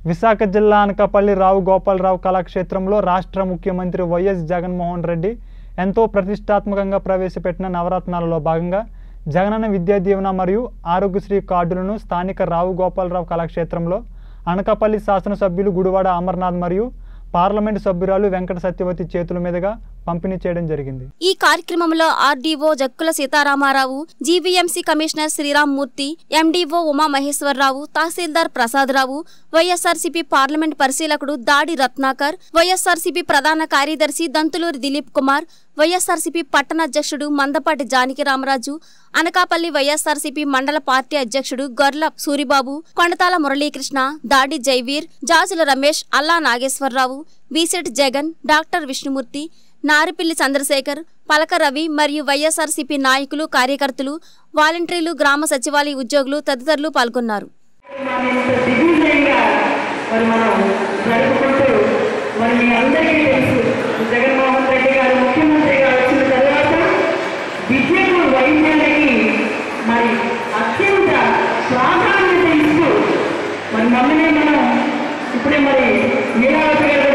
విశాఖ జిల్లా అనకాపల్లి రావు గోపాలరావు కళాక్షేత్రంలో రాష్ట్ర ముఖ్యమంత్రి వైఎస్ జగన్మోహన్ రెడ్డి ఎంతో ప్రతిష్టాత్మకంగా ప్రవేశపెట్టిన నవరత్నాలలో భాగంగా జగనన్న విద్యా దీవెన మరియు ఆరోగ్యశ్రీ కార్డులను స్థానిక రావు గోపాలరావు కళాక్షేత్రంలో అనకాపల్లి శాసనసభ్యులు గుడివాడ అమర్నాథ్ మరియు పార్లమెంటు సభ్యురాలు వెంకట సత్యవతి చేతుల మీదుగా పంపిణీ చేయడం జరిగింది ఈ కార్యక్రమంలో RDO Jakkula Sitaramarao GVMC commissioner Sriramamurthy MDO Umamaheswararao tahsildar Prasadarao YSRCP parliament పరిశీలకుడు దాడి రత్నాకర్ వైఎస్ఆర్సీపీ ప్రధాన కార్యదర్శి దంతులూరి దిలీప్ కుమార్ వైఎస్ఆర్సీపీ పట్టణ అధ్యక్షుడు మందపాటి జానకి రామరాజు అనకాపల్లి వైఎస్ఆర్సీపీ మండల పార్టీ అధ్యక్షుడు గొర్ల సూరిబాబు కొండతాల మురళీకృష్ణ దాడి జైవీర్ జాజుల రమేష్ అల్లా నాగేశ్వరరావు బీసెట్ జగన్ డాక్టర్ విష్ణుమూర్తి నారిపిల్లి చంద్రశేఖర్ పలక రవి మరియు వైఎస్ఆర్సీపీ నాయకులు కార్యకర్తలు వాలంటీర్లు గ్రామ సచివాలయ ఉద్యోగులు తదితరులు పాల్గొన్నారు మనం ఇంత దిగ్విజయంగా మరి మనం జరుపుకుంటూ మరి మీ అందరికీ తెలుసు జగన్మోహన్ రెడ్డి గారు ముఖ్యమంత్రిగా వచ్చిన తర్వాత విద్యకు వైద్యానికి మరి అత్యంత ప్రాధాన్యత ఇస్తూ మరి మొన్ననే మనం ఇప్పుడే మరి నీలావతి గారు